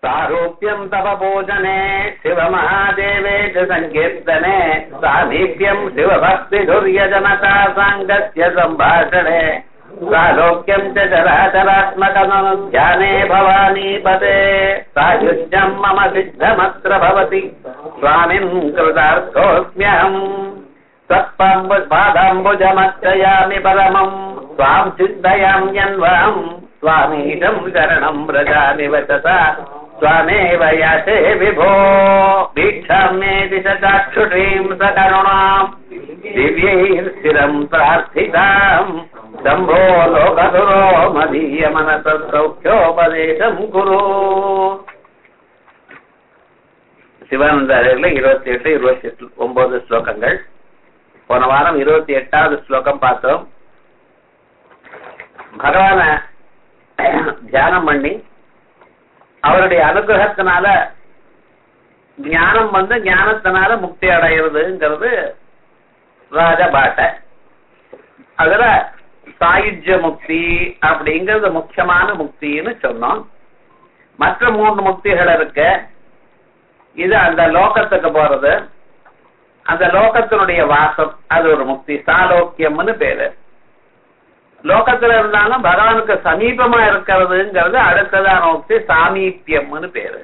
सारूप्यम् तव पूजने शिवमहादेवे च सङ्कीर्तने सामीप्यम् शिवभक्तिधुर्यजनता साङ्गस्य सम्भाषणे सालोक्यम् च चराचरात्मकमनुध्याने भवानीपते सायुज्यम् मम सिद्धमत्र भवति स्वामिन् कृतार्थोऽस्म्यहम् त्वत्पादाम्बुजमर्चयामि परमम् त्वाम् चिन्तयाम्यन्वहम् स्वामीशम् शरणम् व्रजामि वचसा त्वामेव याचे विभो वीक्षाम्येति च चाक्षुषीम् सकरुणाम् दिव्यैः स्थिरम् प्रार्थिताम् शम्भो लोकधुरो मदीयमनसः सौख्योपदेशम् குரு சிவானந்தாரில் இருபத்தி எட்டு இருபத்தி எட்டு ஒன்பது ஸ்லோகங்கள் போன வாரம் இருபத்தி எட்டாவது ஸ்லோகம் பார்த்தோம் பகவான தியானம் பண்ணி அவருடைய அனுகிரகத்தினால ஞானம் வந்து ஞானத்தினால முக்தி அடைகிறதுங்கிறது ராஜபாட்டை அதுல சாயுஜ்ய முக்தி அப்படிங்கிறது முக்கியமான முக்தின்னு சொன்னோம் மற்ற மூன்று முக்திகள் இருக்கு இது அந்த லோகத்துக்கு போறது அந்த லோகத்தினுடைய வாசம் அது ஒரு முக்தி சாலோக்கியம்னு பேரு லோகத்துல இருந்தாலும் பகவானுக்கு சமீபமா இருக்கிறதுங்கிறது அடுத்ததான முக்தி சாமீப்பியம்னு பேரு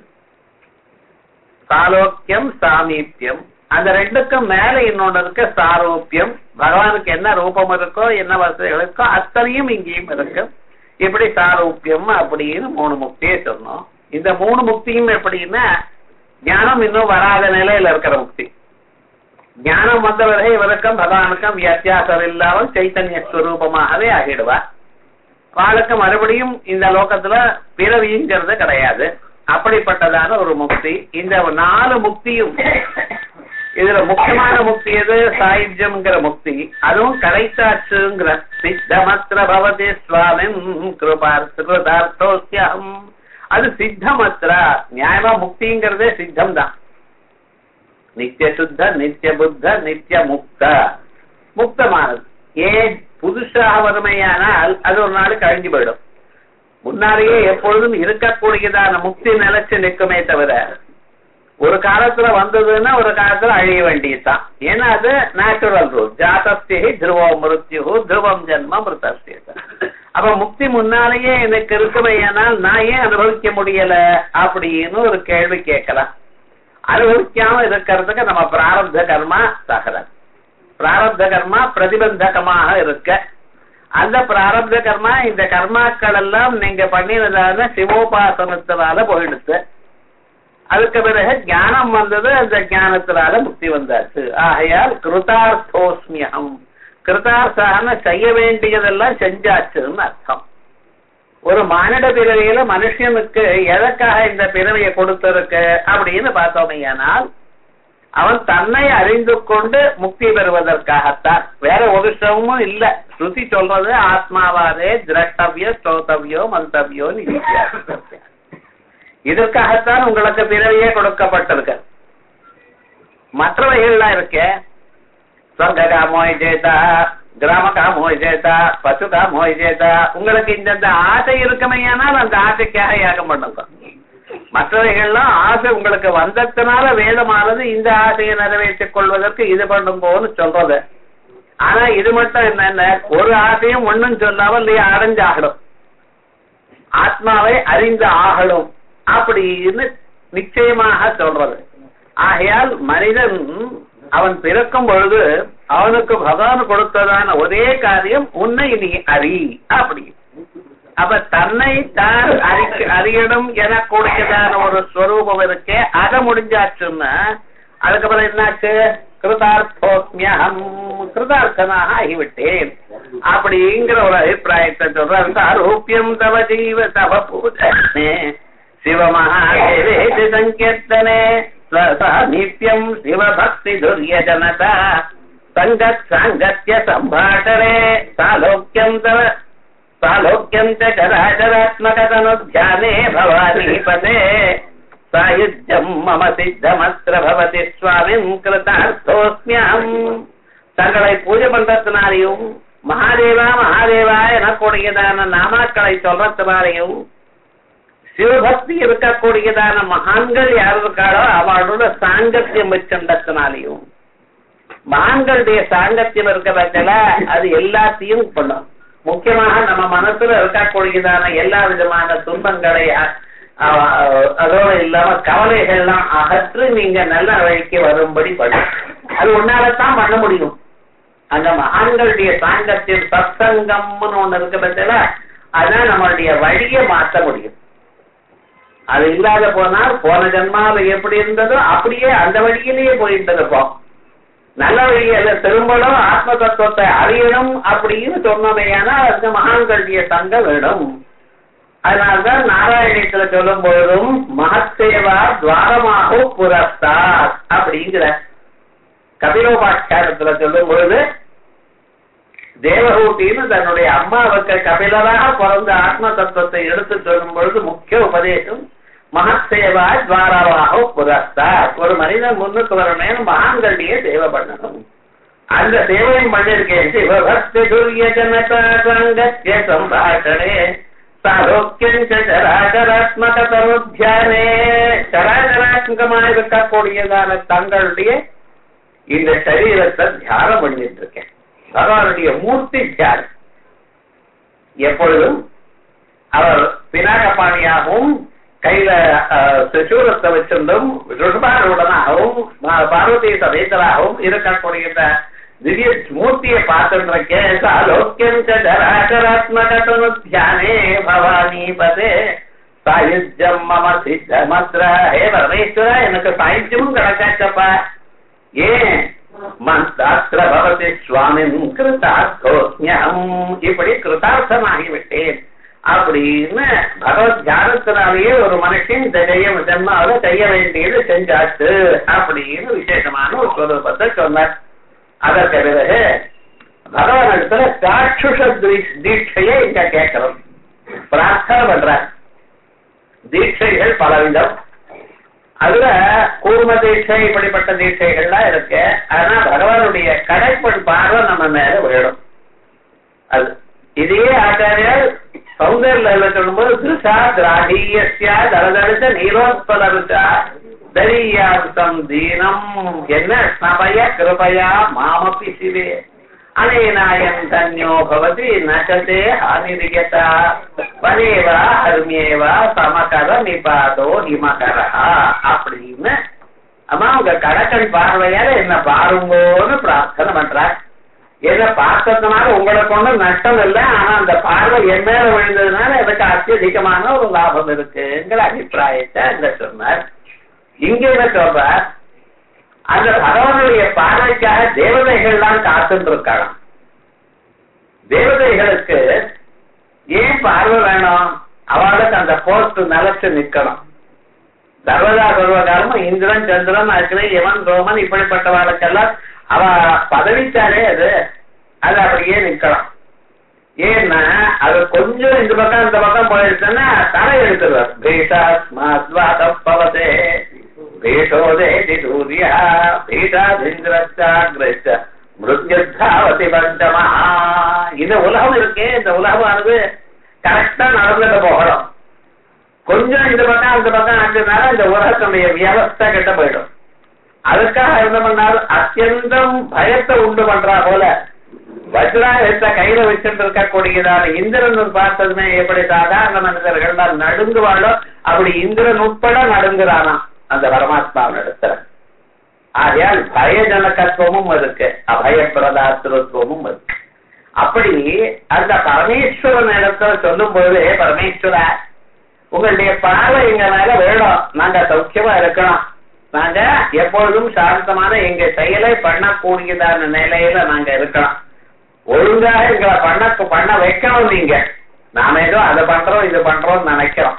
சாலோக்கியம் சாமீப்பியம் அந்த ரெண்டுக்கும் மேல இன்னொன்று இருக்க சாரூப்பியம் பகவானுக்கு என்ன ரூபம் இருக்கோ என்ன வசதிகள் இருக்கோ அத்தனையும் இங்கேயும் இருக்கு இப்படி சாரூப்பியம் அப்படின்னு மூணு முக்தியை சொன்னோம் இந்த மூணு முக்தியும் எப்படின்னா ஞானம் இன்னும் வராத நிலையில இருக்கிற முக்தி ஞானம் வந்தவரை இவருக்கும் பகவானுக்கும் வித்தியாசம் இல்லாமல் சைத்தன்ய ஸ்வரூபமாகவே ஆகிடுவார் அவளுக்கு மறுபடியும் இந்த லோகத்துல பிறவிங்கிறது கிடையாது அப்படிப்பட்டதான ஒரு முக்தி இந்த நாலு முக்தியும் இதுல முக்கியமான முக்தி எது சாயுஜ்யம்ங்கிற முக்தி அதுவும் கடைத்தாச்சுங்கிற சித்தமத்திர பவதி சுவாமின் கிருபார்த்தோசியம் அது சித்தமத்ரா நியாயமா முக்திங்கிறதே சித்தம் தான் நித்திய சுத்த நித்திய புத்த நித்திய முக்த முக்தமானது ஏன் புதுசாக வறுமையானால் அது ஒரு நாள் கழிஞ்சு போயிடும் முன்னாலேயே எப்பொழுதும் இருக்கக்கூடியதான முக்தி நிலைச்சு நிற்குமே தவிர ஒரு காலத்துல வந்ததுன்னா ஒரு காலத்துல அழிய வேண்டியதுதான் ஏன்னா அது நேச்சுரல் ரூல் ஜாதஸ்தி துருவம் மிருத்யு துருவம் ஜென்ம மிருதஸ்திய அப்ப முக்தி முன்னாலேயே எனக்கு இருக்குமையானால் நான் ஏன் அனுபவிக்க முடியல அப்படின்னு ஒரு கேள்வி கேட்கலாம் அனுபவிக்காம இருக்கிறதுக்கு நம்ம பிராரப்த கர்மா தகரம் பிராரப்த கர்மா பிரதிபந்தகமாக இருக்க அந்த பிராரப்த கர்மா இந்த கர்மாக்கள் எல்லாம் நீங்க பண்ணினதான சிவோபாசனத்தினால போயிடுச்சு அதுக்கு பிறகு ஞானம் வந்தது அந்த ஞானத்தினால முக்தி வந்தாச்சு ஆகையால் கிருதார்த்தோஸ்மியம் கிருதார்த்தான செய்ய வேண்டியதெல்லாம் செஞ்சாச்சுன்னு அர்த்தம் ஒரு மானிட பிறவியில மனுஷனுக்கு எதற்காக இந்த பிறவியை கொடுத்திருக்கு அப்படின்னு பார்த்தோமையானால் அவன் தன்னை அறிந்து கொண்டு முக்தி பெறுவதற்காகத்தான் வேற ஒரு விஷயமும் இல்ல ஸ்ருதி சொல்றது ஆத்மாவாதே திரட்டவியோ ஸ்ரோதவியோ மந்தவியோன்னு இதற்காகத்தான் உங்களுக்கு பிறவியே கொடுக்கப்பட்டிருக்கு மற்றவைகள்லாம் இருக்க சொர்க்க காமோய் ஜேதா கிராம காமோய் ஜேதா பசு காமோய் ஜேதா உங்களுக்கு இந்த ஆசை இருக்குமையானால் அந்த ஆசைக்காக யாகம் பண்ணுங்க மற்றவைகள்லாம் ஆசை உங்களுக்கு வந்ததுனால வேதமானது இந்த ஆசையை நிறைவேற்றிக் கொள்வதற்கு இது பண்ணும்போன்னு சொல்றது ஆனா இது மட்டும் என்னென்ன ஒரு ஆசையும் ஒன்னும் சொல்லாமல் நீ அடைஞ்சு ஆகணும் ஆத்மாவை அறிந்து ஆகணும் அப்படின்னு நிச்சயமாக சொல்றது ஆகையால் மனிதன் அவன் பிறக்கும் பொழுது அவனுக்கு பகவான் கொடுத்ததான ஒரே காரியம் உன்னை நீ அறி அப்படி அப்ப தன்னை தான் அறியணும் என கூடியதான ஒரு ஸ்வரூபம் இருக்கே அதை முடிஞ்சாச்சுன்னா அதுக்கப்புறம் என்னாச்சு கிருதார்த்தோஸ்மியம் கிருதார்த்தனாக ஆகிவிட்டேன் அப்படிங்கிற ஒரு அபிப்பிராயத்தை சொல்றாரு சாரூபியம் தவ ஜீவ தவ பூஜனே சிவமகாதேவேதி சங்கீர்த்தனே சாமீப்யம் சிவபக்தி துரியஜனதா சங்கத் சாங்கத்ய சம்பாஷணே சாலோக்கியம் தவ சாலோக்கியம் சராச்சராத்மகதனுத்தியானே பவானீபதே சாயுஜ்யம் மம சித்தமஸ்திர பவதி சுவாமிம் கிருதார்த்தோஸ்மியம் தங்களை பூஜை பண்றதுனாலையும் மகாதேவா மகாதேவா எனக்கூடியதான நாமாக்களை சொல்றதுனாலையும் சிவபக்தி இருக்கக்கூடியதான மகான்கள் யார் இருக்காளோ அவளோட சாங்கத்தியம் வச்சிருந்ததுனாலையும் மகான்களுடைய சாங்கத்தியம் இருக்க பட்சல அது எல்லாத்தையும் பண்ணும் முக்கியமாக நம்ம மனசுல இருக்கக்கூடியதான எல்லா விதமான துன்பங்களை அ- அ- அதோட இல்லாம கவலைகள்லாம் அகற்றி நீங்க நல்ல வழிக்கு வரும்படி பண்ணும் அது உன்னாலதான் பண்ண முடியும் அந்த மகான்களுடைய சாங்கத்தில் சத்சங்கம்னு ஒண்ணு இருக்க பட்சல அதான் நம்மளுடைய வழியை மாற்ற முடியும் அது இல்லாத போனால் போன ஜென்மாவில் எப்படி இருந்ததோ அப்படியே அந்த வழியிலேயே போயிட்டு இருப்போம் நல்ல வழியில திரும்பணும் ஆத்ம தத்துவத்தை அறியணும் அப்படின்னு சொன்னமையானா அதுக்கு மகான்களுடைய சங்கம் வேணும் அதனால்தான் நாராயணத்துல சொல்லும் பொழுதும் மகத்தேவா துவாரமாக புரஸ்தார் அப்படிங்கிற கபிலோபாட்சாரத்துல சொல்லும் பொழுது தேவகூட்டின்னு தன்னுடைய அம்மாவுக்கு கபிலராக பிறந்த ஆத்ம தத்துவத்தை எடுத்து சொல்லும் பொழுது முக்கிய உபதேசம் மகசேவா துவாரவாக புரஸ்தா ஒரு மனிதன் முன்னுக்கு வரணும் மகான்களுடைய சேவை பண்ணணும் அந்த சேவையும் பண்ணிருக்கேன் சிவபக்தி துரிய ஜனகத்ய சம்பாஷணே சாரோக்கியம் சராச்சராத்மக தருத்தியானே சராச்சராத்மகமாக இருக்கக்கூடியதான தங்களுடைய இந்த சரீரத்தை தியானம் பண்ணிட்டு இருக்கேன் பகவானுடைய மூர்த்தி தியானம் எப்பொழுதும் அவர் பினாகபாணியாகவும் கையில அஹ், திரிசூலத்தை வச்சிருந்தும் ருஷ்பாருடனாகவும் பார்வதி சதேசராகவும் இருக்கக்கூடிய இந்த திவ்ய மூர்த்தியை பார்த்துருக்கேன் சாலோக்கியம் சராச்சராத்மக தியானே பவானி பதே சாயுஜ்யம் மம சித்தமத்ர ஹே பரமேஸ்வரா எனக்கு சாயுஜ்யமும் கிடைச்சாச்சப்பா ஏன் மந்தாத்திர பவதி சுவாமின் கிருதார்த்தோஜம் இப்படி கிருதார்த்தமாகிவிட்டேன் அப்படின்னு பகவத் தியானத்தினாலேயே ஒரு மனுஷன் இந்த ஜெயம் ஜென்மாவில் செய்ய வேண்டியது செஞ்சாச்சு அப்படின்னு விசேஷமான ஒரு ஸ்வரூபத்தை சொன்னார் அதற்கு பிறகு பகவான் இடத்துல சாட்சுஷ தீ- தீட்சையை இங்க கேட்கிறோம் பிரார்த்தனை பண்றார் தீட்சைகள் பலவிதம் அதுல கூர்ம தீட்சை இப்படிப்பட்ட தீட்சைகள்லாம் இருக்கு ஆனா பகவானுடைய கடைப்பண் பார்வை நம்ம மேல விழும் அது இதே ஆச்சாரியார் சௌந்தர்ல சொல்லும்போது திருஷா திராகியஸ்யா தரதரிச நீரோத்பலருஷா தரியாசம் தீனம் என்ன ஸ்னபய கிருபயா மாமப்பி சிவே அனேனாயம் தன்யோ பவதி நச்சதே ஹானிரியதா வரேவா ஹர்மியேவா சமகர நிபாதோ ஹிமகரா அப்படின்னு அம்மா உங்க கடற்கண் பார்வையால என்ன பாருங்கோன்னு பிரார்த்தனை பண்றார் என்ன பார்த்ததுனால உங்களுக்கு ஒண்ணும் நஷ்டம் இல்லை ஆனா அந்த பார்வை என் மேல விழுந்ததுனால எனக்கு அத்தியதிகமான ஒரு லாபம் இருக்குங்கிற அபிப்பிராயத்தை அங்க சொன்னார் இங்க என்ன சொல்றார் அந்த பகவானுடைய பார்வைக்காக தேவதைகள்லாம் காத்துட்டு இருக்காங்க தேவதைகளுக்கு ஏன் பார்வை வேணும் அவளுக்கு அந்த போஸ்ட் நிலைச்சு நிக்கணும் சர்வதா சர்வகாலமும் இந்திரன் சந்திரன் அக்னி யமன் ரோமன் இப்படிப்பட்டவாளுக்கெல்லாம் அவ பதவிச்சாரே அது அது அப்படியே நிக்கலாம் ஏன்னா அது கொஞ்சம் இந்த பக்கம் இந்த பக்கம் போயிடுச்சுன்னா தலை எடுத்துருவார் பீஷாஸ்மாத்வாதம் பவதே பீஷோதேதி சூர்யா பீஷாதிந்திரச்சாகிரச்ச மிருத்யுத்தாவதி பஞ்சமா இந்த உலகம் இருக்கே இந்த உலகமானது கரெக்டா நடந்துட்டு போகணும் கொஞ்சம் இந்த பக்கம் அந்த பக்கம் ஆச்சுனால இந்த உலகத்துடைய வியவஸ்தை கெட்ட போயிடும் அதுக்காக என்ன பண்ணாரு அத்தியந்தம் பயத்தை உண்டு பண்றா போல வஜ்ராயுத்த கையில வச்சுட்டு இருக்கக்கூடியதான இந்திரன் பார்த்ததுமே எப்படி சாதாரண மனிதர்கள் தான் நடுங்குவாளோ அப்படி இந்திரன் உட்பட நடுங்குறானா அந்த பரமாத்மாவின் இடத்துல ஆகையால் பயஜனகத்துவமும் இருக்கு அபயப்பிரதாத்திருத்துவமும் இருக்கு அப்படி அந்த பரமேஸ்வரன் இடத்துல சொல்லும் பொழுது பரமேஸ்வரா உங்களுடைய பார்வை எங்க மேல வேணும் நாங்க சௌக்கியமா இருக்கணும் நாங்க எப்பொழுதும் சாந்தமான எங்க செயலை பண்ணக்கூடியதான நிலையில நாங்க இருக்கலாம் ஒழுங்காக எங்களை பண்ண பண்ண வைக்கணும் நீங்க நாம ஏதோ அதை பண்றோம் இது பண்றோம் நினைக்கிறோம்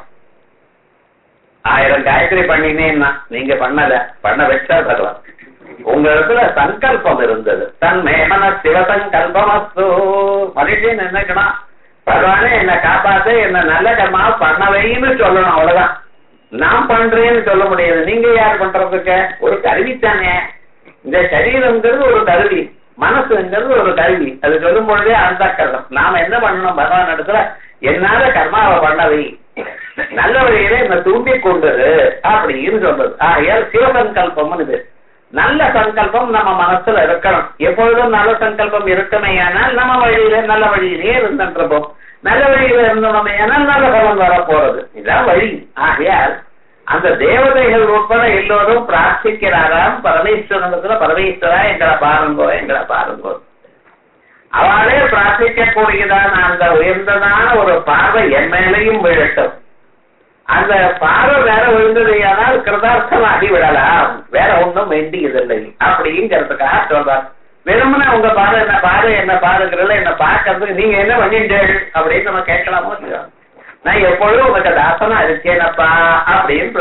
ஆயிரம் காயத்ரி பண்ணினேன்னா நீங்க பண்ணல பண்ண வச்சா பகவான் உங்க இடத்துல சங்கல்பம் இருந்தது தன் மேமன சிவசங்கல்பமஸ்து மனுஷன் நினைக்கணும் பகவானே என்ன காப்பாத்து என்ன நல்ல கர்மா பண்ண வைன்னு சொல்லணும் அவ்வளவுதான் நான் பண்றேன்னு சொல்ல முடியாது நீங்க யார் பண்றதுக்கு ஒரு கருவி தானே இந்த சரீரம்ங்கிறது ஒரு கருவி மனசுங்கிறது ஒரு கருவி அது சொல்லும் பொழுதே அந்த கருதம் நாம என்ன பண்ணணும் பகவான் இடத்துல என்னால கர்மாவை பண்ண வை நல்ல வழியில என்ன தூண்டி கொண்டது அப்படின்னு சொல்றது ஆகையால் சிவசங்கல்பம்னு இது நல்ல சங்கல்பம் நம்ம மனசுல இருக்கணும் எப்பொழுதும் நல்ல சங்கல்பம் இருக்குமேயானால் நம்ம வழியில நல்ல வழியிலே இருந்துருப்போம் நல்ல வழியில இருந்தோமேயானால் நல்ல பலன் வர போறது இதான் வழி ஆகையால் அந்த தேவதைகள் உட்பட எல்லோரும் பிரார்த்திக்கிறாராம் பரமேஸ்வரனத்துல பரமேஸ்வரா எங்களை பாருங்கோ எங்களை பாருங்கோ அவளே பிரார்த்திக்க கூடியதான அந்த உயர்ந்ததான ஒரு பார்வை என் மேலையும் விழட்டும் அந்த பார்வை வேற விழுந்ததையானால் கிருதார்த்தமாகி விடலாம் வேற ஒன்றும் வேண்டியதில்லை அப்படிங்கிறதுக்காக சொல்றார் வெறுமனே உங்க பாரு என்ன பாரு என்ன பாருங்கிறதுல என்ன பார்க்கறதுக்கு நீங்க என்ன பண்ணிட்டீர்கள் அப்படின்னு நம்ம கேட்கலாமோ இல்லையோ நான் எப்பொழுதும் உனக்கு தாசனா இருக்கேனப்பா அப்படின்னு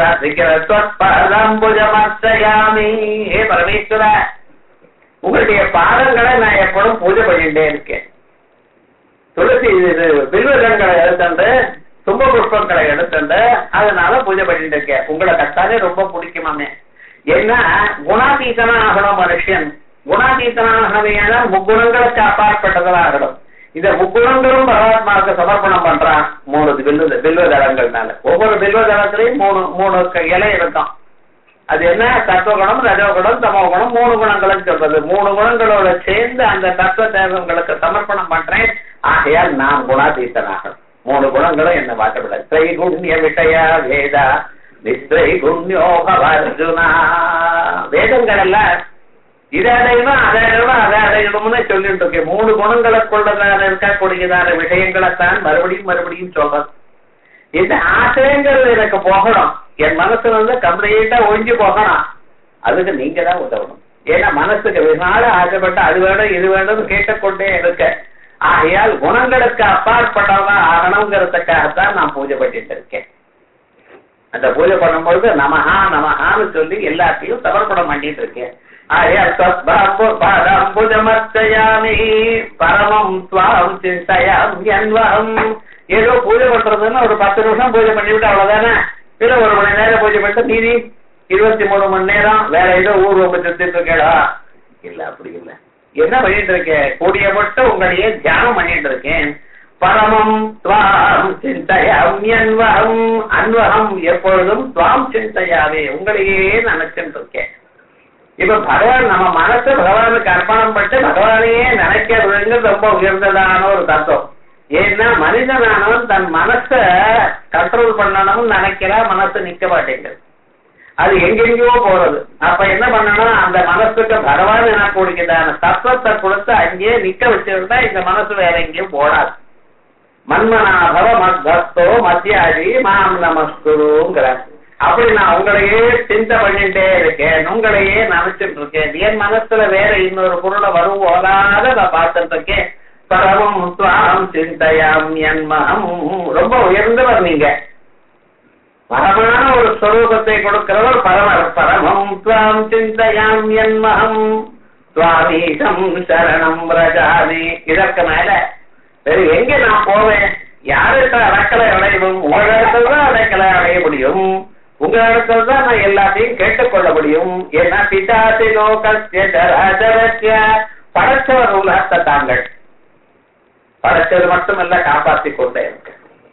பிரார்த்திக்கிறேன் ஹே பரமேஸ்வர உங்களுடைய பாதங்களை நான் எப்பொழுதும் பூஜை பண்ணிட்டே இருக்கேன் துளசி இது பில்வதங்களை எடுத்துண்டு தும்ப புஷ்பங்களை எடுத்துண்டு அதனால பூஜை பண்ணிட்டு இருக்கேன் உங்களை கட்டாலே ரொம்ப பிடிக்குமாமே ஏன்னா குணாதீதனா ஆகணும் மனுஷன் குணாதீதனா ஆகணுமேனா முக்குணங்களுக்கு அப்பாற்பட்டதா இந்த முக்குணங்களும் பரமாத்மாவுக்கு சமர்ப்பணம் பண்றான் மூணு பில்வ பில்வதளங்கள்னால ஒவ்வொரு பில்வதளத்திலையும் மூணு மூணு க- இலை இருக்கும் அது என்ன தத்துவகுணம் ரஜோகுணம் தமோகுணம் மூணு குணங்களும் சொல்றது மூணு குணங்களோட சேர்ந்து அந்த தத்துவ தேவங்களுக்கு சமர்ப்பணம் பண்றேன் ஆகையால் நான் குணாதீசனாக மூணு குணங்களும் என்ன மாற்றப்பட திரைகுண்ய விஷயா வேதா நிஸ்திரைகுண்யோகவர்ஜுனா வேதங்கள் எல்லாம் இதை அடையணும் அதை அடையணும் அதை அடையணும்னு சொல்லிட்டு இருக்கேன் மூணு குணங்களுக்குள்ளதான இருக்கக்கூடியதான விஷயங்களைத்தான் மறுபடியும் மறுபடியும் சொல்றது இந்த ஆசைங்கிறது எனக்கு போகணும் என் மனசு வந்து கம்ப்ளீட்டா ஒழிஞ்சு போகணும் அதுக்கு நீங்க தான் உதவணும் ஏன்னா மனசுக்கு வெகுநாள் ஆசைப்பட்டு அது வேணும் இது வேணும்னு கேட்டுக்கொண்டே இருக்க ஆகையால் குணங்களுக்கு அப்பாற்பட்டவங்க ஆகணுங்கிறதுக்காகத்தான் நான் பூஜை பண்ணிட்டு இருக்கேன் அந்த பூஜை பண்ணும்பொழுது நமஹா நமஹான்னு சொல்லி எல்லாத்தையும் சமர்ப்பணம் பண்ணிட்டு இருக்கேன் ஆகையால் பாதம்புஜமர்த்தயாமி பரமம் துவாம் சிந்தையாம் என்வகம் ஏதோ பூஜை பண்றதுன்னு ஒரு பத்து நிமிஷம் பூஜை பண்ணிவிட்டு அவ்வளவுதானே இல்ல ஒரு மணி நேரம் பூஜை பண்ணிட்டு மீதி இருபத்தி மூணு மணி நேரம் வேற ஏதோ ஊர் ரொம்ப சுத்திட்டு இருக்கேடா இல்ல அப்படி இல்ல என்ன பண்ணிட்டு இருக்கேன் கூடிய மட்டும் உங்களையே தியானம் பண்ணிட்டு இருக்கேன் பரமம் துவாம் சிந்தையாம் அன்வகம் அன்வகம் எப்பொழுதும் துவாம் சிந்தையாவே உங்களையே நினைச்சுட்டு இருக்கேன் இப்ப பகவான் நம்ம மனசை பகவானுக்கு அர்ப்பணம் பட்டு பகவானையே நினைக்கிறதுங்கிறது ரொம்ப உயர்ந்ததான ஒரு தத்துவம் ஏன்னா மனிதனானவன் தன் மனசை கண்ட்ரோல் பண்ணணும்னு நினைக்கிறா மனசு நிக்க மாட்டேங்குது அது எங்கெங்கயோ போறது அப்ப என்ன பண்ணணும் அந்த மனசுக்கு பகவான் எனக்கூடியதான தத்துவத்தை கொடுத்து அங்கேயே நிக்க வச்சிருந்தா இந்த மனசு வேற எங்கேயும் போடாது மன்மனாபவ மத்தோ மத்தியாதி மாம் நமஸ்குருங்கிற அப்படி நான் உங்களையே சிந்தை பண்ணிட்டே இருக்கேன் உங்களையே நினைச்சிட்டு இருக்கேன் என் மனசுல வேற இன்னொரு பொருளை வரும் போதாத நான் பார்த்துட்டு இருக்கேன் பரமம் துவாம் சிந்தையாம் என்மகம் ரொம்ப உயர்ந்தவர் நீங்க பரமான ஒரு ஸ்வரூபத்தை கொடுக்கிறவர் பரமர் பரமம் துவாம் சிந்தையாம் என்மகம் துவாமீகம் சரணம் ரஜாமி இதற்கு மேல வேறு எங்க நான் போவேன் யாருக்கு அடக்கலை அடையணும் உங்க இடத்துல தான் அடக்கலை அடைய முடியும் உங்க இடத்துல தான் நான் எல்லாத்தையும் கேட்டுக்கொள்ள முடியும் ஏன்னா பிதாசி லோகஸ்ய ஜராஜரஸ்ய படைச்சவர் உலகத்தை தாங்கள் படைச்சது மட்டுமல்ல காப்பாத்தி கொண்டே இருக்கு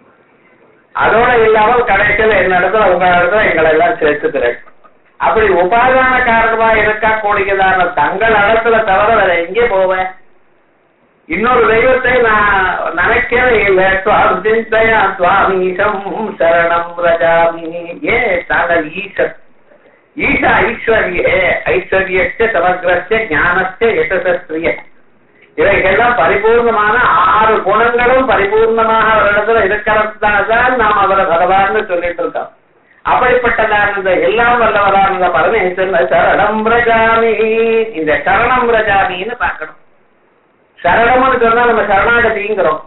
அதோட இல்லாமல் கடைசியில் என்ன இடத்துல உங்க இடத்துல எங்களை எல்லாம் சேர்த்துக்கிறேன் அப்படி உபாதான காரணமா இருக்கக்கூடியதான தங்கள் இடத்துல தவிர வேற எங்கே போவேன் இன்னொரு தெய்வத்தை நான் நினைக்கவே இல்லை சுவாம் சிந்தையா சுவாமீசம் சரணம் ரஜாமி ஏ தாங்கள் ஈசன் ஈசா ஐஸ்வர்யே ஐஸ்வர்யச்ச சமகிரஸ்ய ஞானஸ்ய யசஸ்ரிய இவைகள்லாம் பரிபூர்ணமான ஆறு குணங்களும் பரிபூர்ணமாக அவரிடத்துல இருக்கிறதுனால்தான் நாம் அவரை பகவான்னு சொல்லிட்டு இருக்கோம் அப்படிப்பட்டதான இந்த எல்லாம் வல்லவரான இந்த பரமேஸ்வரன் சரணம் ரஜாமி இந்த சரணம் ரஜாமின்னு பார்க்கணும் சரணம்னு சொன்னா நம்ம சரணாகதிங்கிறோம்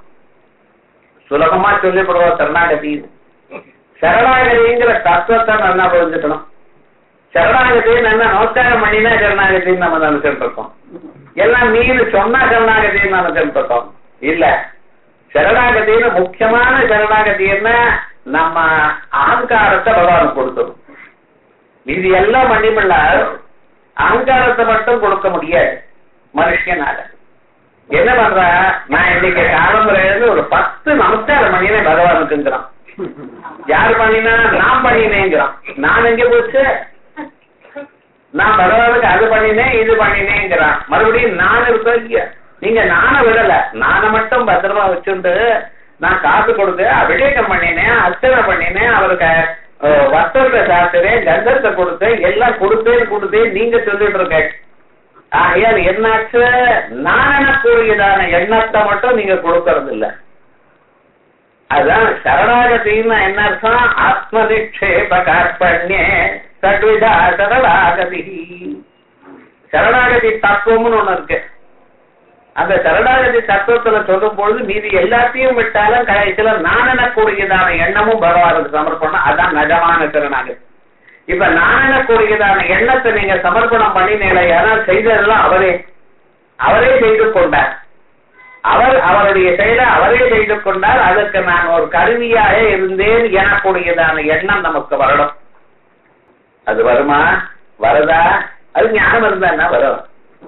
சுலபமா சொல்லப்படுவோம் சரணாகதி சரணாகதிங்கிற தத்துவத்தை நல்லா புரிஞ்சுக்கணும் சரணாகதின்னு என்ன நமஸ்காரம் பண்ணினா சரணாகதின்னு நம்ம நினைச்சிட்டு இருக்கோம் எல்லாம் நீங்க சொன்னா சரணாகதின்னு நினைச்சிட்டு இருக்கோம் இல்ல சரணாகதின்னு முக்கியமான சரணாகதி என்ன நம்ம அகங்காரத்தை பகவான் கொடுத்தது இது எல்லாம் பண்ணிவிடல அகங்காரத்தை மட்டும் கொடுக்க முடியாது மனுஷனால என்ன பண்ற நான் இன்னைக்கு காலம்புரையில ஒரு பத்து நமஸ்காரம் பண்ணினேன் பகவானுக்குங்கிறான் யார் பண்ணினா நான் பண்ணினேங்கிறான் நான் எங்க போச்சு நான் பகவானுக்கு அது பண்ணினேன் இது பண்ணினேங்கிறான் மறுபடியும் நான் இருக்கோ இல்லையா நீங்க நானை விடல நானை மட்டும் பத்திரமா வச்சுட்டு நான் காசு கொடுத்து அபிஷேகம் பண்ணினேன் அர்ச்சனை பண்ணினேன் அவருக்கு அஹ், வஸ்திரத்தை சாப்பிட்டேன் கந்தத்தை கொடுத்தேன் எல்லாம் கொடுத்தேன் கொடுத்தேன் நீங்க சொல்லிட்டு இருக்க ஆகையால் என்னாச்சு நான் எனக்குரியதான எண்ணத்தை மட்டும் நீங்க கொடுக்கறது இல்ல அதான் சரணாகதின்னா என்ன அர்த்தம் ஆத்ம நிக்ஷேப கார்பண்யே சட்விதா சரணாகதி சரணாகதி தத்துவம்னு ஒண்ணு இருக்கு அந்த சரணாகதி தத்துவத்துல சொல்லும் பொழுது மீதி எல்லாத்தையும் விட்டாலும் கடைசியில நான் எனக்கூடியதான எண்ணமும் பகவானுக்கு சமர்ப்பணம் அதான் நிஜமான சரணாகதி இப்ப நான் எனக்கூடியதான எண்ணத்தை நீங்க சமர்ப்பணம் பண்ணினீங்களே ஆனால் செய்ததெல்லாம் அவரே அவரே செய்து கொண்டார் அவர் அவருடைய செயலை அவரே செய்து கொண்டார் அதற்கு நான் ஒரு கருவியாக இருந்தேன் எனக்கூடியதான எண்ணம் நமக்கு வரணும் அது வருமா வருதா அது ஞானம் இருந்தா என்ன வரும்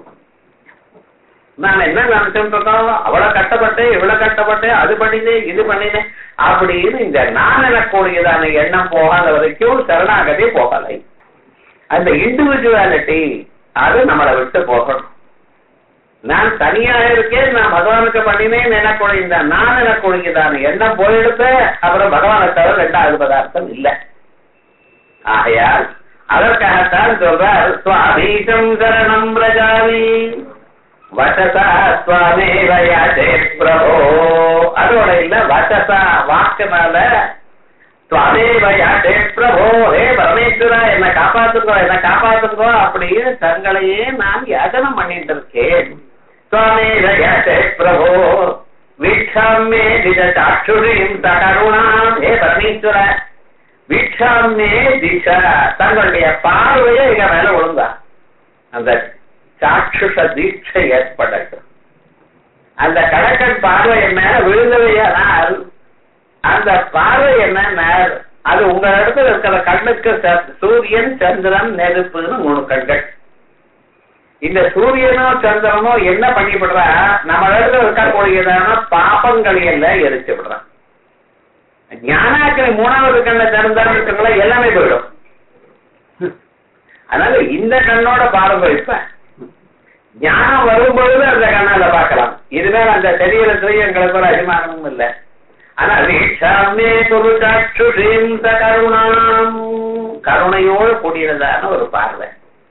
நான் என்ன நினைச்சுட்டு இருக்கோம் அவ்வளவு கஷ்டப்பட்டேன் இவ்வளவு கஷ்டப்பட்டேன் அது பண்ணினேன் இது பண்ணினேன் அப்படின்னு இந்த நான் எனக்கூடியதான எண்ணம் போகாத வரைக்கும் சரணாகதி போகலை அந்த இண்டிவிஜுவாலிட்டி அது நம்மளை விட்டு போகணும் நான் தனியாக இருக்கேன் நான் பகவானுக்கு பண்ணினேன் எனக்குடைய இந்த நான் எனக்குரியதான எண்ணம் போயிடுத்து அப்புறம் பகவானை தவிர ரெண்டாவது பதார்த்தம் இல்லை ஆகையால் அதற்காகத்தான் சொல்றார் சுவாமீசம் சரணம் பிரஜாமி வசசா சுவாமேவ யாச்சே பிரபோ அதோட இல்ல வசசா வாக்குனால சுவாமேவ யாச்சே பிரபோ ஹே பரமேஸ்வரா என்ன காப்பாத்துக்கோ என்ன காப்பாத்துக்கோ அப்படின்னு தங்களையே நான் யாதனம் பண்ணிட்டு இருக்கேன் சுவாமேவ யாச்சே பிரபோ வீட்சாமே திஜ சாட்சுரிம் தகருணாம் ஹே பரமேஸ்வரா வீட்சாமே திசா தங்களுடைய பார்வையை எங்க மேல விழுந்தா அந்த சாட்சுஷ தீட்சை ஏற்படட்டும் அந்த கடற்கண் பார்வை என்ன விழுந்தவையானால் அந்த பார்வை என்ன அது உங்க இடத்துல இருக்கிற கண்ணுக்கு ச- சூரியன் சந்திரன் நெருப்புன்னு மூணு கண்கள் இந்த சூரியனோ சந்திரனோ என்ன பண்ணிவிடுறா நம்ம இடத்துல இருக்கக்கூடியதான பாபங்களை எல்லாம் எரிச்சு விடுறான் ஞானாக்கினி மூணாவது கண்ணை திறந்தாலும் இருக்குங்களா எல்லாமே போயிடும் அதனால இந்த கண்ணோட பாருங்க இப்ப ஞானம் வரும்பொழுது அந்த கண்ணால பார்க்கலாம் இதுமேல அந்த சரீரத்திலேயே எங்களுக்கு ஒரு அபிமானமும் இல்லை ஆனா வீட்சாமே புருஷாட்சுஷீம் கருணாம் கருணையோடு கூடியதான ஒரு பார்வை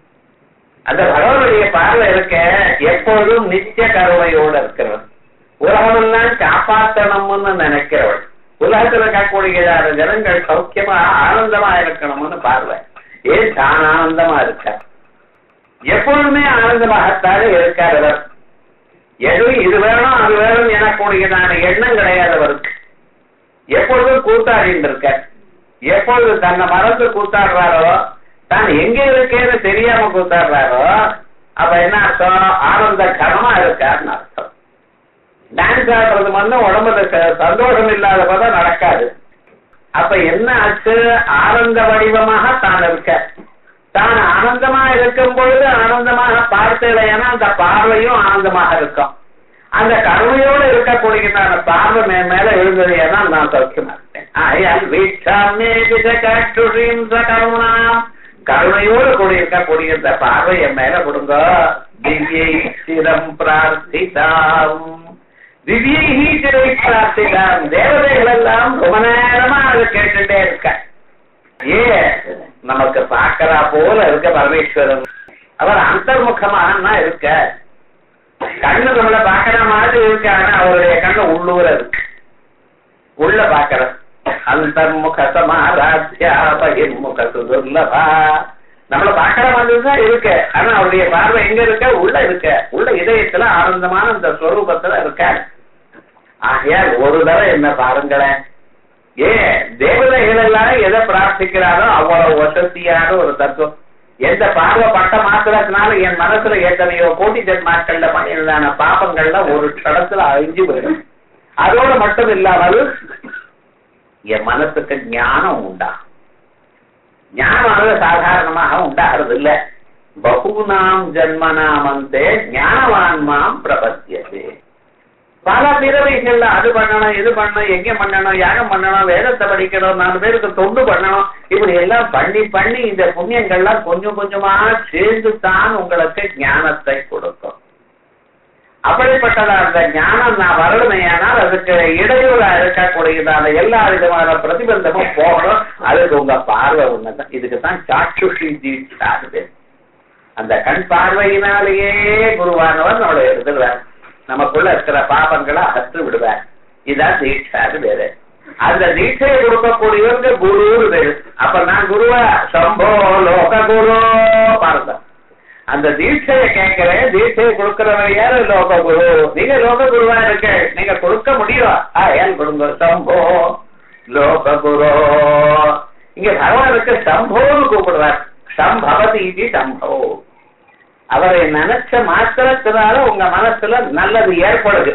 அந்த பகவானுடைய பார்வை இருக்க எப்பொழுதும் நித்திய கருணையோடு இருக்கிறவன் உலகமெல்லாம் காப்பாற்றணும்னு நினைக்கிறவள் உலகத்துல இருக்கக்கூடியதான ஜனங்கள் சௌக்கியமா ஆனந்தமா இருக்கணும்னு பார்வை ஏன் தான் ஆனந்தமா இருக்கார் எப்பொழுதுமே ஆனந்தமாகத்தானே இருக்கார் அவர் எது இது வேணும் அது வேணும் எனக்கூடியதான எண்ணம் கிடையாது அவருக்கு எப்பொழுதும் கூத்தாடிட்டு இருக்கார் எப்பொழுது தன்னை மறந்து கூத்தாடுறாரோ தான் எங்க இருக்கேன்னு தெரியாம கூத்தாடுறாரோ அப்ப என்ன அர்த்தம் ஆனந்த கனமா இருக்காருன்னு அர்த்தம் டான்ஸ் ஆடுறது மட்டும் உடம்புல ச- சந்தோஷம் இல்லாத போது நடக்காது அப்ப என்ன ஆச்சு ஆனந்த வடிவமாக தான் இருக்க தான் ஆனந்தமா இருக்கும் பொழுது ஆனந்தமாக பார்த்தலைன்னா அந்த பார்வையும் ஆனந்தமாக இருக்கும் அந்த கருணையோடு இருக்கக்கூடியதான பார்வை மேல் மேல எழுந்தது ஏன்னா நான் சௌக்கியமா இருக்கேன் ஆயால் வீட்டாமே காற்றுரியும் கருணா கருணையோடு கூடி இருக்கக்கூடிய இந்த பார்வை என் மேல கொடுங்க திவ்யை சிரம் பிரார்த்திதாம் திவ்யைஹி சிறை பிரார்த்திதாம் தேவதைகள் எல்லாம் ரொம்ப நேரமா அதை கேட்டுட்டே இருக்க ஏ நமக்கு பார்க்கறா போல இருக்க பரமேஸ்வரன் அவர் அந்தர்முகமாக இருக்க கண்ணு நம்மள பாக்குற மாதிரி இருக்கு ஆனா அவருடைய கண்ணு உள்ளூர இருக்கு உள்ள பாக்குற அந்தர்முக சமாராத்யா பகிர்முக சுதுர்லபா நம்மள பாக்குற மாதிரி தான் இருக்கு ஆனா அவருடைய பார்வை எங்க இருக்க உள்ள இருக்க உள்ள இதயத்துல ஆனந்தமான அந்த ஸ்வரூபத்துல இருக்க ஆகையால் ஒரு தடவை என்ன பாருங்களேன் ஏன் தேவதைகள் எல்லாம் எதை பிரார்த்திக்கிறாரோ அவ்வளவு வசதியான ஒரு தத்துவம் எந்த பார்வை பட்ட மாத்திரத்தினால என் மனசுல எத்தனையோ கோட்டி ஜென்மாக்கள்ல பண்ணியிருந்தான பாபங்கள்ல ஒரு க்ஷணத்துல அழிஞ்சு போயிடும் அதோட மட்டும் இல்லாமல் என் மனசுக்கு ஞானம் உண்டா ஞானமானது சாதாரணமாக உண்டாகிறது இல்ல பகுநாம் ஜன்மனாமந்தே ஞானவான் மாம் பிரபத்தியதே பல பிறவைகள்ல அது பண்ணணும் இது பண்ணணும் எங்க பண்ணணும் யாகம் பண்ணணும் வேதத்தை படிக்கணும் நாலு பேருக்கு தொண்டு பண்ணணும் இப்படி எல்லாம் பண்ணி பண்ணி இந்த புண்ணியங்கள்லாம் கொஞ்சம் கொஞ்சமா சேர்ந்து தான் உங்களுக்கு ஞானத்தை கொடுக்கும் அப்படிப்பட்டதா அந்த ஞானம் நான் வரணுமையானால் அதுக்கு இடையூறா இருக்கக்கூடியதான எல்லா விதமான பிரதிபந்தமும் போகணும் அதுக்கு உங்க பார்வை ஒண்ணுதான் இதுக்கு தான் சாட்சுஷி தீட்சாது அந்த கண் பார்வையினாலேயே குருவானவர் நம்மளை எடுத்துடுவார் நமக்குள்ள இருக்கிற பாபங்களை அகற்று விடுவார் இதான் தீட்சாது வேறு அந்த தீட்சையை கொடுக்கக்கூடியவங்க குரு வேறு அப்ப நான் குருவா சம்போ லோக குரு பாருங்க அந்த தீட்சையை கேட்கிறேன் தீட்சையை கொடுக்கிறவங்க யாரு லோக குரு நீங்க லோக குருவா இருக்க நீங்க கொடுக்க முடியும் ஆ ஏன் கொடுங்க சம்போ லோக குரு இங்க பகவானுக்கு சம்போன்னு கூப்பிடுறார் சம்பவதி இது சம்போ அவரை நினைச்ச மாத்திரத்தினால உங்க மனசுல நல்லது ஏற்படுது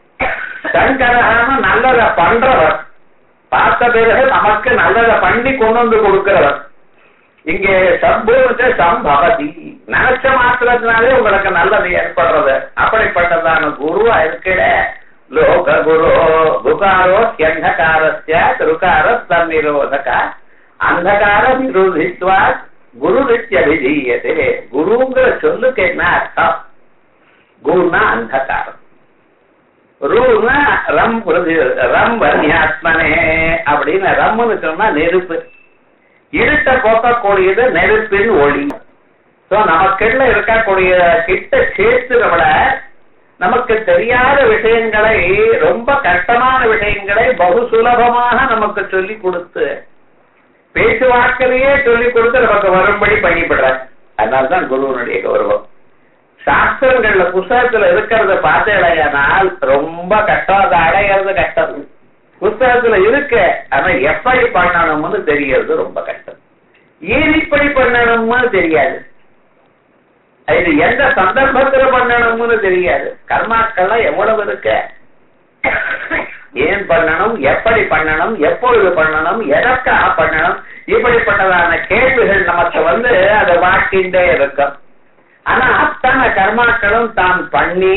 சங்கரகாம நல்லத பண்றவர் பார்த்த பிறகு நமக்கு நல்லத பண்ணி கொண்டு வந்து கொடுக்கிறவர் இங்கே சம்பூர்ண சம்பவதி நினைச்ச மாத்திரத்தினாலே உங்களுக்கு நல்லது ஏற்படுறது அப்படிப்பட்டதான குருவா இருக்கிற லோக குரு குகாரோ அந்தகாரஸ்ய திருக்கார தன்னிரோதக அந்தகார நிரோதித்வா குரு நித்தியபிதீயதே குருங்கிற சொல்லுக்கு என்ன அர்த்தம் குருனா அந்தகாரம் ரூனா ரம் ரம் வன்யாத்மனே அப்படின்னு ரம்னு சொன்னா நெருப்பு இருட்ட போக்கக்கூடியது நெருப்பின் ஒளி சோ நமக்குள்ள இருக்கக்கூடிய கிட்ட சேர்த்துறவள நமக்கு தெரியாத விஷயங்களை ரொம்ப கஷ்டமான விஷயங்களை பகு சுலபமாக நமக்கு சொல்லி கொடுத்து பேச்சுவாக்கிலேயே சொல்லி கொடுத்து நமக்கு வரும்படி பண்ணிவிடுறார் அதனால்தான் குருவனுடைய கௌரவம் சாஸ்திரங்கள்ல புஸ்தகத்துல இருக்கிறத பார்த்தேனால் ரொம்ப கஷ்டம் அதை அடையிறது கஷ்டம் புஸ்தகத்துல இருக்கு ஆனா எப்படி பண்ணணும்னு தெரியறது ரொம்ப கஷ்டம் ஏன் இப்படி பண்ணணும்னு தெரியாது இது எந்த சந்தர்ப்பத்துல பண்ணணும்னு தெரியாது கர்மாக்கள்லாம் எவ்வளவு இருக்கு ஏன் பண்ணணும் எப்படி பண்ணணும் எப்பொழுது பண்ணணும் எதற்காக பண்ணணும் இப்படிப்பட்டதான கேள்விகள் நமக்கு வந்து அதை வாட்டின்றே இருக்கும் ஆனா அத்தனை கர்மாக்களும் தான் பண்ணி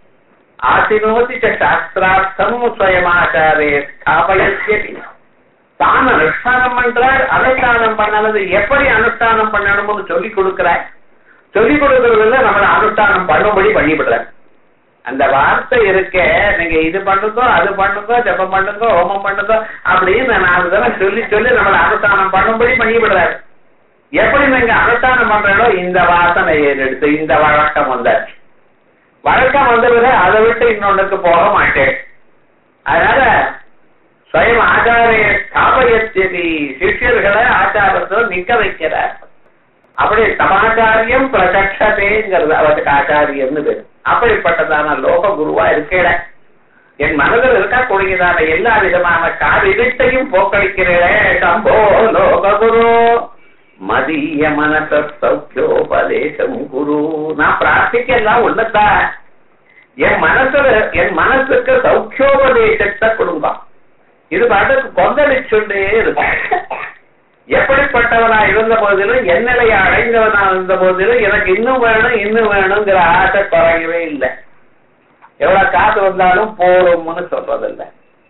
ஆசினோதி சாஸ்திரார்த்தம் சுயமாச்சாரே ஸ்தாபயத்தி தான் அனுஷ்டானம் பண்றார் அனுஷ்டானம் பண்ணது எப்படி அனுஷ்டானம் பண்ணணும்னு சொல்லி கொடுக்கிறார் சொல்லி கொடுக்கறதுல நம்மள அனுஷ்டானம் பண்ணும்படி பண்ணிவிடுறார் அந்த வார்த்தை இருக்க நீங்க இது பண்ணுங்க அது பண்ணுங்க ஜப்பம் பண்ணுங்க ஹோமம் பண்ணுங்க அப்படின்னு நாலு தடவை சொல்லி சொல்லி நம்மள அனுஷ்டானம் பண்ணும்படி பண்ணிவிடுறாரு எப்படி நீங்க அனுஷ்டானம் பண்றீங்களோ இந்த வாசனை எடுத்து இந்த வழக்கம் வந்தாச்சு வழக்கம் வந்த பிறகு அதை விட்டு இன்னொன்னுக்கு போக மாட்டேன் அதனால ஸ்வயம் ஆச்சாரிய ஸ்தாபயத்தி சிஷியர்களை ஆச்சாரத்துல நிக்க வைக்கிறார் அப்படி சமாச்சாரியம் பிரதட்சதேங்கிறது அவருக்கு ஆச்சாரியம்னு பேரு அப்படிப்பட்டதான லோக குருவா இருக்கேட என் மனதில் இருக்கக்கூடியதான எல்லா விதமான காரிடத்தையும் போக்களிக்கிறே சம்போ லோக குரு மதிய மனச சௌக்கியோபதேசம் குரு நான் பிரார்த்திக்கலாம் உள்ளதா என் மனசுல என் மனசுக்கு சௌக்கியோபதேசத்தை கொடுங்க இது பாட்டுக்கு கொந்தளிச்சுண்டே இருக்கும் எப்படிப்பட்டவனா இருந்த போதிலும் என் நிலையை அடைந்தவனா இருந்த போதிலும் எனக்கு இன்னும் வேணும் இன்னும் வேணுங்கிற ஆசை குறையவே இல்லை எவ்வளவு காசு வந்தாலும் போறோம்னு சொல்றதில்லை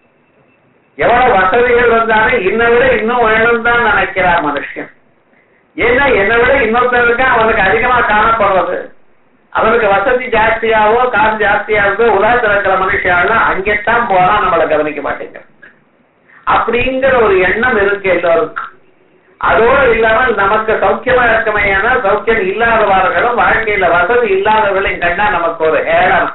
எவ்வளவு வசதிகள் வந்தாலும் இன்னை விட இன்னும் வேணும் தான் நினைக்கிறான் மனுஷன் ஏன்னா என்னை விட இன்னொருத்தருக்கு அவனுக்கு அதிகமா காணப்படுறது அவனுக்கு வசதி ஜாஸ்தியாவோ காசு ஜாஸ்தியாவோ உலகத்தில் இருக்கிற மனுஷாலாம் அங்கேத்தான் போனா நம்மளை கவனிக்க மாட்டேங்க அப்படிங்கிற ஒரு எண்ணம் இருக்கு எல்லோருக்கும் அதோடு இல்லாமல் நமக்கு சௌக்கியமா இருக்கமையான சௌக்கியம் இல்லாதவர்களும் வாழ்க்கையில வசதி இல்லாதவர்களையும் கண்டா நமக்கு ஒரு ஏளனம்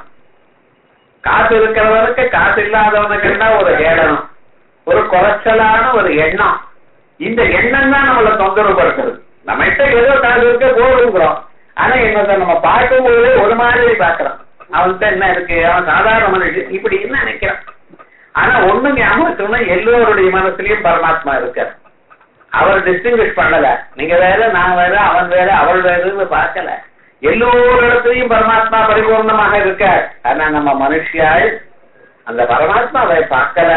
காசு இருக்கிறவனுக்கு காசு இல்லாதவனை கண்டா ஒரு ஏளனம் ஒரு குறைச்சலான ஒரு எண்ணம் இந்த எண்ணம் தான் நம்மளை தொந்தரவு படுத்துறது நம்ம கிட்ட ஏதோ காசு இருக்க போடுங்கிறோம் ஆனா என்னத்தை நம்ம பார்க்கும்போதே ஒரு மாதிரி பாக்குறோம் அவன்கிட்ட என்ன இருக்கு அவன் சாதாரண மனுஷன் இப்படி என்ன நினைக்கிறான் ஆனா ஒண்ணு ஞாபகம் சொன்னா எல்லோருடைய மனசுலயும் பரமாத்மா இருக்கார் அவர் டிஸ்டிங்விஷ் பண்ணல நீங்க வேற நான் வேற அவன் வேற அவள் வேறன்னு பார்க்கல எல்லோரிடத்திலையும் பரமாத்மா பரிபூர்ணமாக இருக்கார் ஆனா நம்ம மனுஷியாள் அந்த பரமாத்மாவை பார்க்கல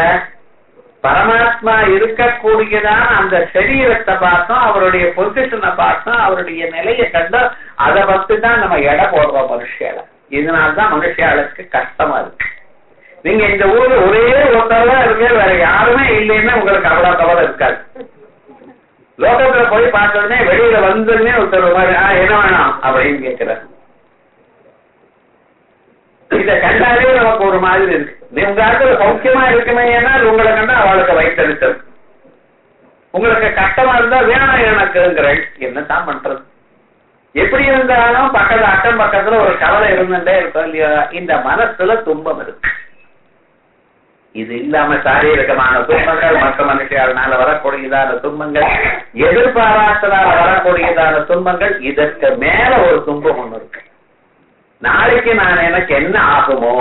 பரமாத்மா இருக்கக்கூடியதான அந்த சரீரத்தை பார்த்தோம் அவருடைய பொசிஷனை பார்த்தோம் அவருடைய நிலையை கண்டோம் அதை பத்தி தான் நம்ம எடை போடுறோம் மனுஷியால இதனால்தான் மனுஷியாளுக்கு கஷ்டமா இருக்கு நீங்க இந்த ஊர்ல ஒரே ஒருத்தர் தான் இருக்கு வேற யாருமே இல்லைன்னா உங்களுக்கு அவ்வளவு கவலை இருக்காது லோகத்துல போய் பார்த்த உடனே வெளியில வந்ததுமே ஒருத்தர் மாதிரி "ஆ, என்ன வேணும் அப்படின்னு கேட்கிறார் இத கண்டாலே நமக்கு ஒரு மாதிரி இருக்கு நீ உங்க ஆட்கள் சௌக்கியமா இருக்குமே ஏன்னால் உங்களை கண்டா அவளுக்கு வைத்தெடுத்தது உங்களுக்கு கஷ்டமா இருந்தா வேணாம் எனக்குங்கிறேன் என்னதான் பண்றது எப்படி இருந்தாலும் பக்கத்துல அக்கம் பக்கத்துல ஒரு கவலை இருந்துட்டே இருக்கும் இல்லையா இந்த மனசுல துன்பம் இருக்கு இது இல்லாம சாரீரகமான துன்பங்கள் மற்ற மனுஷியால வரக்கூடியதான துன்பங்கள் எதிர்பாராத்ததால வரக்கூடியதான துன்பங்கள் இதற்கு மேல ஒரு துன்பம் ஒண்ணு இருக்கு நாளைக்கு நான் எனக்கு என்ன ஆகுமோ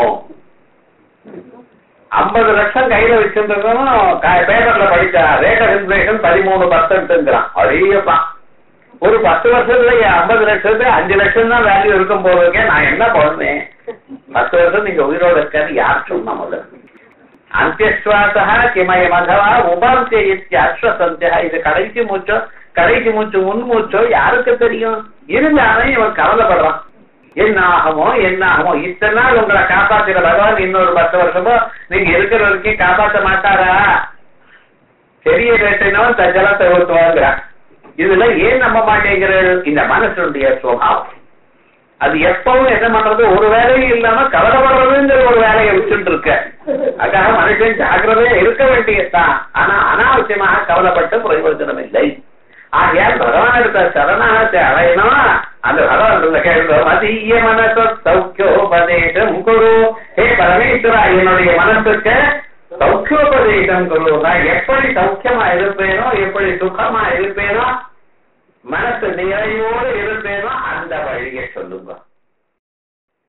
ஐம்பது லட்சம் கையில வச்சிருந்ததும் பேப்பர்ல படிச்சா ரேட் ஆஃப் இன்ஃபிளேஷன் பதிமூணு பர்சன்ட்ங்கிறான் அழியப்பா ஒரு பத்து வருஷத்துல ஐம்பது லட்சத்துக்கு அஞ்சு லட்சம் தான் வேல்யூ இருக்கும் போதுக்கே நான் என்ன பண்ணுவேன் பத்து வருஷம் நீங்க உயிரோட இருக்காது யார் சொன்னா முதல்ல அந்தியஸ்வாசா கிமயம் அதவா உபாந்திய அஸ்வசந்தியா இது கடைசி மூச்சோ கடைசி மூச்சு முன் மூச்சோ யாருக்கு தெரியும் இருந்தாலும் இவன் கவலைப்படுறான் என்ன ஆகுமோ என்ன ஆகுமோ இத்தனை நாள் உங்களை காப்பாத்துற பகவான் இன்னொரு பத்து வருஷமோ நீங்க இருக்கிற வரைக்கும் காப்பாற்ற மாட்டாரா பெரிய வேட்டைனவன் தன் ஜலத்தை ஊற்றுவாங்கிறான் இதுல ஏன் நம்ப மாட்டேங்கிறது இந்த மனசுடைய சுவாவம் அது எப்பவும் என்ன பண்றது ஒரு வேலையும் இல்லாம கவலைப்படுறதுங்கிற ஒரு வேலையை வச்சுட்டு இருக்க அதுக்காக மனுஷன் ஜாக்கிரதையா இருக்க வேண்டியதுதான் ஆனா அனாவசியமாக கவலைப்பட்டு பிரயோஜனம் இல்லை ஆகையால் பகவான் இருக்க சரணாகத்தை அடையணும் அந்த பகவான் கேள்வி மதிய மனச சௌக்கியோபதேசம் குரு ஹே பரமேஸ்வரா என்னுடைய மனசுக்கு சௌக்கியோபதேசம் குரு நான் எப்படி சௌக்கியமா இருப்பேனோ எப்படி சுகமா இருப்பேனோ மனசு நிறைவோடு இருப்பேனோ அந்த வழியை சொல்லுங்க